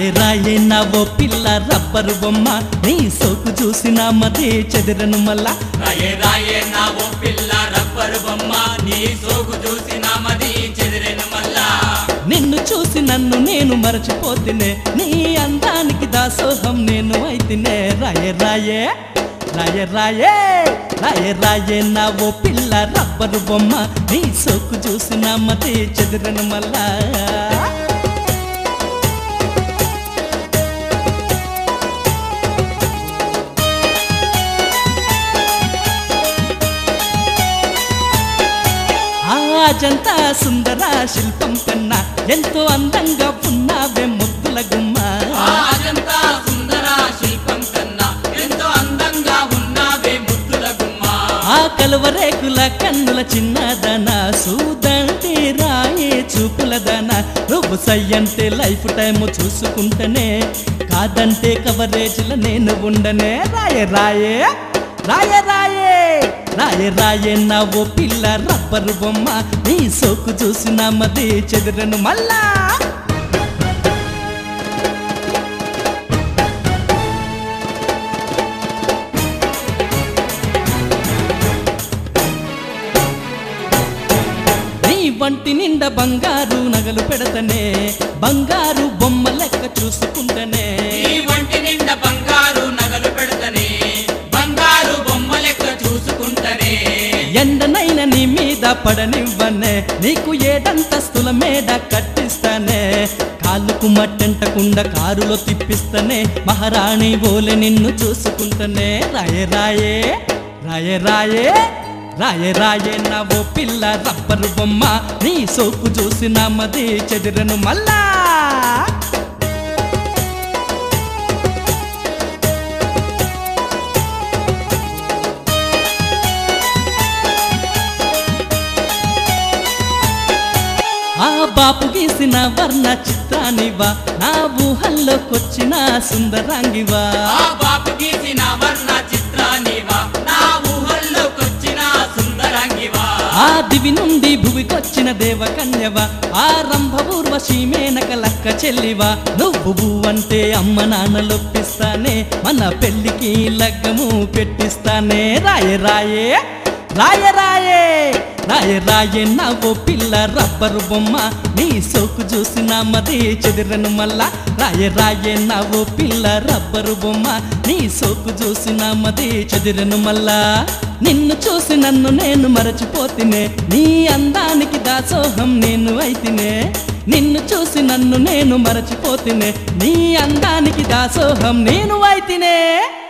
రాయే నా ఓ పిల్ల రబ్బరు బొమ్మ నీ సోకు చూసిన మదే చెదిరను మళ్ళా రాయే రాయే నా ఓ పిల్ల రబ్బరు బొమ్మ నీ సోకు చూసి నా మది చెదిరెను మల్లా నిన్ను చూసి నన్ను నేను మరచిపోతినే నీ అందానికి దాసోహం నేను అయితేనే రాయే రాయే రాయే రాయే రాయే రాయే నా ఓ పిల్ల రబ్బరు బొమ్మ నీ సోకు చూసిన మదే చెదిరను మళ్ళా ఆ అజంతా సుందర శిల్పం కన్నా ఎంతో అందంగా ఉన్నావే ముద్దుల గుమ్మ ఆ అజంతా సుందర శిల్పం కన్నా ఎంతో అందంగా ఉన్నావే ముద్దుల గుమ్మ ఆ కలువరేకుల కన్నుల చిన్నదన సూదంటే రాయే చూపులదన నువ్వు సయ్యంటే లైఫ్ టైం చూసుకుంటనే కాదంటే కవరేజ్ల నేను ఉండనే రాయే రాయే రాయే రాయే రాయే రాయే నా ఓ పిల్ల రబ్బరు బొమ్మ నీ సోకు చూసిన మది చెదిరను మళ్ళా నీ వంటి నిండా బంగారు నగలు పెడతనే బంగారు బొమ్మ లెక్క చూసుకుంటనే ఈ వంటి నిండా బంగారు నగలు పెడతనే బంగారు బొమ్మ లెక్క చూసుకుంటనే ఎండనైన నీ మీద పడనివ్వనే నీకు ఏడంతస్తుల మేడ కట్టిస్తానే కాళ్ళకు మట్టంటకుండా కారులో తిప్పిస్తానే మహారాణి ఓలె నిన్ను చూసుకుంటానే రాయే రాయే రాయే రాయే రాయే రాయే నా ఓ పిల్ల రబ్బరు బొమ్మ నీ సోకు చూసి నా మది చెదిరను మళ్ళా ఆ బాపు గీసిన వర్ణ చిత్రానివా నా ఊహల్లోకొచ్చిన సుందరాంగివా ఆ బాపు గీసిన వర్ణ చిత్రానివా నా ఊహల్లోకొచ్చిన సుందరంగివా ఆ దివి నుండి భువికొచ్చిన దేవకన్యవా ఆ రంభపూర్వశీ మేనక లక్క చెల్లివా నువ్వు అంటే అమ్మ నాన్నలొప్పిస్తానే మన పెళ్ళికి లగ్గము పెట్టిస్తానే రాయే రాయే రాయే రాయే రాయే రాయే నా ఓ పిల్ల రబ్బరు బొమ్మ నీ సోకు చూసి నా మది చెదిరను మళ్ళా రాయే రాయే నా ఓ పిల్ల రబ్బరు బొమ్మ నీ సోకు చూసి నా మది చెదిరను మళ్ళా నిన్ను చూసి నన్ను నేను మరచిపోతినే నీ అందానికి దాసోహం నేను అయితినే నిన్ను చూసి నన్ను నేను మరచిపోతినే నీ అందానికి దాసోహం నేను అయితినే